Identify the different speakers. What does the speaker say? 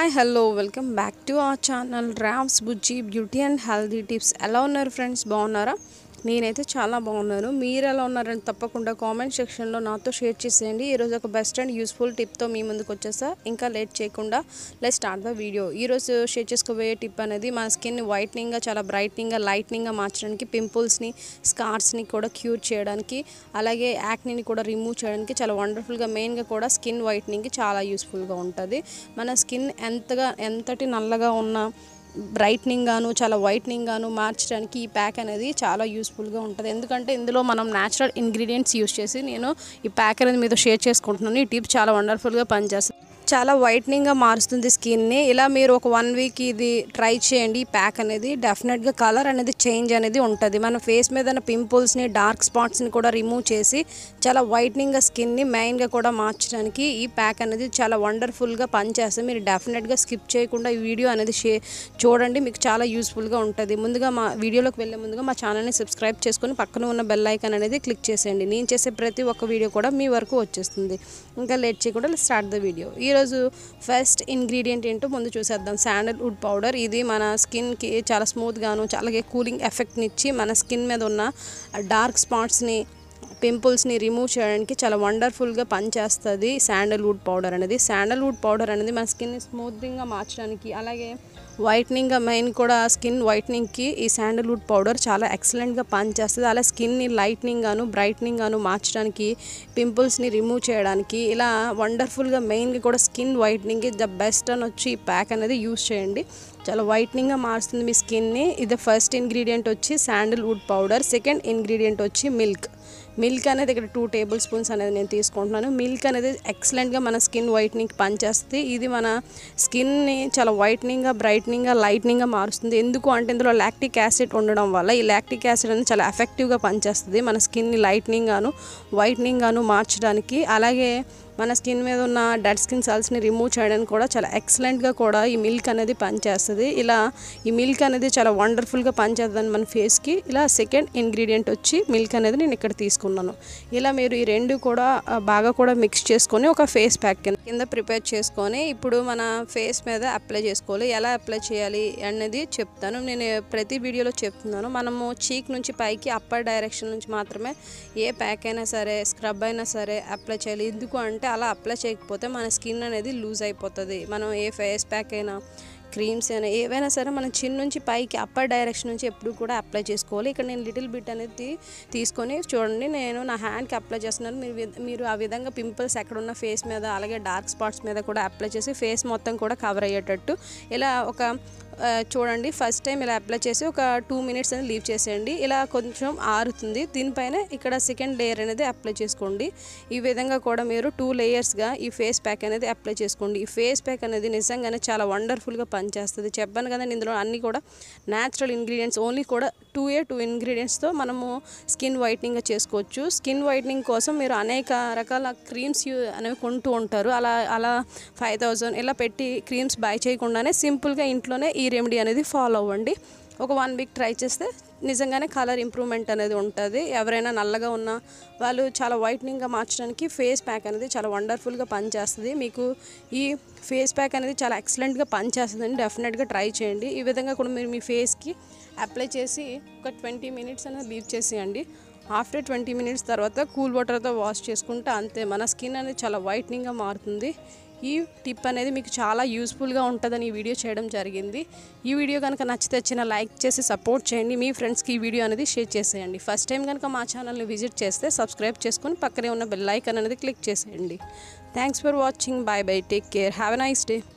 Speaker 1: hi hello welcome back to our channel Rams Bujji beauty and healthy tips ఎలా ఉన్నారు friends బాగున్నారా నేనైతే చాలా బాగున్నాను మీరు ఎలా ఉన్నారని తప్పకుండా కామెంట్ సెక్షన్లో నాతో షేర్ చేసేయండి ఈరోజు ఒక బెస్ట్ అండ్ యూస్ఫుల్ టిప్తో మీ ముందుకు వచ్చేసా ఇంకా లేట్ చేయకుండా లెట్ స్టార్ట్ ద వీడియో ఈరోజు షేర్ చేసుకోబోయే టిప్ అనేది మన స్కిన్ వైట్నింగ్గా చాలా బ్రైట్నింగ్గా లైట్నింగ్గా మార్చడానికి పింపుల్స్ని స్కార్స్ని కూడా క్యూర్ చేయడానికి అలాగే యాక్నీని కూడా రిమూవ్ చేయడానికి చాలా వండర్ఫుల్గా మెయిన్గా కూడా స్కిన్ వైట్నింగ్కి చాలా యూస్ఫుల్గా ఉంటుంది మన స్కిన్ ఎంతగా ఎంతటి నల్లగా ఉన్న బ్రైట్నింగ్ గాను చాలా వైట్నింగ్ గాను మార్చడానికి ఈ ప్యాక్ అనేది చాలా యూస్ఫుల్గా ఉంటుంది ఎందుకంటే ఇందులో మనం న్యాచురల్ ఇంగ్రీడియంట్స్ యూస్ చేసి నేను ఈ ప్యాక్ అనేది మీతో షేర్ చేసుకుంటున్నాను ఈ టిప్ చాలా వండర్ఫుల్గా పనిచేస్తుంది చాలా వైట్నింగ్గా మారుస్తుంది స్కిన్ని ఇలా మీరు ఒక వన్ వీక్ ఇది ట్రై చేయండి ఈ ప్యాక్ అనేది డెఫినెట్గా కలర్ అనేది చేంజ్ అనేది ఉంటుంది మన ఫేస్ మీద ఉన్న పింపుల్స్ని డార్క్ స్పాట్స్ని కూడా రిమూవ్ చేసి చాలా వైట్నింగ్గా స్కిన్ని మెయిన్గా కూడా మార్చడానికి ఈ ప్యాక్ అనేది చాలా వండర్ఫుల్గా పనిచేస్తుంది మీరు డెఫినెట్గా స్కిప్ చేయకుండా ఈ వీడియో అనేది షే చూడండి మీకు చాలా యూస్ఫుల్గా ఉంటుంది ముందుగా మా వీడియోలోకి వెళ్ళే ముందుగా మా ఛానల్ని సబ్స్క్రైబ్ చేసుకొని పక్కన ఉన్న బెల్ ఐకాన్ అనేది క్లిక్ చేసేయండి నేను చేసే ప్రతి ఒక్క వీడియో కూడా మీ వరకు వచ్చేస్తుంది ఇంకా లేట్ చేయకుండా స్టార్ట్ ద వీడియో ఈరోజు ఫస్ట్ ఇంగ్రీడియంట్ ఏంటో ముందు చూసేద్దాం శాండల్వుడ్ పౌడర్ ఇది మన స్కిన్కి చాలా స్మూత్గాను చాలా కూలింగ్ ఎఫెక్ట్ని ఇచ్చి మన స్కిన్ మీద ఉన్న డార్క్ స్పాట్స్ని పింపుల్స్ని రిమూవ్ చేయడానికి చాలా వండర్ఫుల్గా పనిచేస్తుంది శాండల్వుడ్ పౌడర్ అనేది శాండల్వుడ్ పౌడర్ అనేది మన స్కిన్ని స్మూత్గా మార్చడానికి అలాగే వైట్నింగ్గా మెయిన్ కూడా స్కిన్ వైట్నింగ్కి ఈ శాండల్వుడ్ పౌడర్ చాలా ఎక్సలెంట్గా పనిచేస్తుంది అలా స్కిన్ని లైట్నింగ్ గాను బ్రైట్నింగ్ గాను మార్చడానికి పింపుల్స్ని రిమూవ్ చేయడానికి ఇలా వండర్ఫుల్గా మెయిన్గా కూడా స్కిన్ వైట్నింగ్కి ద బెస్ట్ అని వచ్చి ఈ ప్యాక్ అనేది యూస్ చేయండి చాలా వైట్నింగ్గా మారుస్తుంది మీ స్కిన్ని ఇది ఫస్ట్ ఇంగ్రీడియంట్ వచ్చి శాండల్వుడ్ పౌడర్ సెకండ్ ఇంగ్రీడియంట్ వచ్చి మిల్క్ మిల్క్ అనేది ఇక్కడ టూ టేబుల్ స్పూన్స్ అనేది నేను తీసుకుంటున్నాను మిల్క్ అనేది ఎక్సలెంట్గా మన స్కిన్ వైట్నింగ్ పనిచేస్తుంది ఇది మన స్కిన్ని చాలా వైట్నింగ్గా బ్రైట్నింగ్గా లైట్నింగ్గా మారుస్తుంది ఎందుకు అంటే ఇందులో లాక్టిక్ యాసిడ్ ఉండడం వల్ల ఈ లాక్టిక్ యాసిడ్ అనేది చాలా ఎఫెక్టివ్గా పనిచేస్తుంది మన స్కిన్ని లైట్నింగ్ గాను వైట్నింగ్ గాను మార్చడానికి అలాగే మన స్కిన్ మీద ఉన్న డెడ్ స్కిన్ సెల్స్ని రిమూవ్ చేయడానికి కూడా చాలా ఎక్సలెంట్గా కూడా ఈ మిల్క్ అనేది పనిచేస్తుంది ఇలా ఈ మిల్క్ అనేది చాలా వండర్ఫుల్గా పనిచేస్తుంది మన ఫేస్కి ఇలా సెకండ్ ఇంగ్రీడియంట్ వచ్చి మిల్క్ అనేది నేను ఇక్కడ తీసుకున్నాను ఇలా మీరు ఈ రెండు కూడా ఆ, బాగా కూడా మిక్స్ చేసుకొని ఒక ఫేస్ ప్యాక్ కింద కింద ప్రిపేర్ చేసుకొని ఇప్పుడు మన ఫేస్ మీద అప్లై చేసుకోవాలి ఎలా అప్లై చేయాలి అనేది చెప్తాను నేను ప్రతి వీడియోలో చెప్తున్నాను మనము చీక్ నుంచి పైకి అప్పర్ డైరెక్షన్ నుంచి మాత్రమే ఏ ప్యాక్ అయినా సరే స్క్రబ్ అయినా సరే అప్లై చేయాలి ఎందుకు అంటే అలా అప్లై చేయకపోతే మన స్కిన్ అనేది లూజ్ అయిపోతుంది మనం ఏ ఫేస్ ప్యాక్ అయినా క్రీమ్స్ అయినా ఏవైనా సరే మనం చిన్న నుంచి పైకి అప్పర్ డైరెక్షన్ నుంచి ఎప్పుడు కూడా అప్లై చేసుకోవాలి ఇక్కడ నేను లిటిల్ బిట్ అనేది తీసుకొని చూడండి నేను నా హ్యాండ్కి అప్లై చేస్తున్నాను మీరు విధ- మీరు ఆ విధంగా పింపుల్స్ ఎక్కడ ఉన్న ఫేస్ మీద అలాగే డార్క్ స్పాట్స్ మీద కూడా అప్లై చేసి ఫేస్ మొత్తం కూడా కవర్ అయ్యేటట్టు ఇలా ఒక ఆ, చూడండి ఫస్ట్ టైం ఇలా అప్లై చేసి ఒక టూ మినిట్స్ అనేది లీవ్ చేసేయండి ఇలా కొంచెం ఆరుతుంది దీనిపైన ఇక్కడ సెకండ్ లేయర్ అనేది అప్లై చేసుకోండి ఈ విధంగా కూడా మీరు టూ లేయర్స్గా ఈ ఫేస్ ప్యాక్ అనేది అప్లై చేసుకోండి ఈ ఫేస్ ప్యాక్ అనేది నిజంగానే చాలా వండర్ఫుల్గా పనిచేస్తుంది చెప్పాను కదండి ఇందులో అన్నీ కూడా న్యాచురల్ ఇంగ్రీడియంట్స్ ఓన్లీ కూడా టూ ఏ టూ ఇంగ్రీడియంట్స్తో మనము స్కిన్ వైట్నింగ్ చేసుకోవచ్చు స్కిన్ వైట్నింగ్ కోసం మీరు అనేక రకాల క్రీమ్స్ యూ- అనేవి కొంటూ ఉంటారు అలా అలా ఫైవ్ థౌజండ్ ఇలా పెట్టి క్రీమ్స్ బై చేయకుండానే సింపుల్గా ఇంట్లోనే ఈ రెమెడీ అనేది ఫాలో అవ్వండి ఒక వన్ వీక్ ట్రై చేస్తే నిజంగానే కలర్ ఇంప్రూవ్మెంట్ అనేది ఉంటుంది ఎవరైనా నల్లగా ఉన్న వాళ్ళు చాలా వైట్నింగ్గా మార్చడానికి ఫేస్ ప్యాక్ అనేది చాలా వండర్ఫుల్గా పనిచేస్తుంది మీకు ఈ ఫేస్ ప్యాక్ అనేది చాలా ఎక్సలెంట్గా పనిచేస్తుందని డెఫినెట్గా ట్రై చేయండి ఈ విధంగా కూడా మీరు మీ ఫేస్కి అప్లై చేసి ఒక ట్వంటీ మినిట్స్ అనేది లీవ్ చేసేయండి ఆఫ్టర్ ట్వంటీ మినిట్స్ తర్వాత కూల్ వాటర్తో వాష్ చేసుకుంటే అంతే మన స్కిన్ అనేది చాలా వైట్నింగ్గా మారుతుంది ఈ టిప్ అనేది మీకు చాలా యూస్ఫుల్గా ఉంటుందని ఈ వీడియో చేయడం జరిగింది ఈ వీడియో కనుక నచ్చితే చిన్న లైక్ చేసి సపోర్ట్ చేయండి మీ ఫ్రెండ్స్కి ఈ వీడియో అనేది షేర్ చేసేయండి ఫస్ట్ టైం కనుక మా ఛానల్ని విజిట్ చేస్తే సబ్స్క్రైబ్ చేసుకొని పక్కనే ఉన్న బెల్ ఐకాన్ అనేది క్లిక్ చేసేయండి thanks for watching bye bye take care have a nice day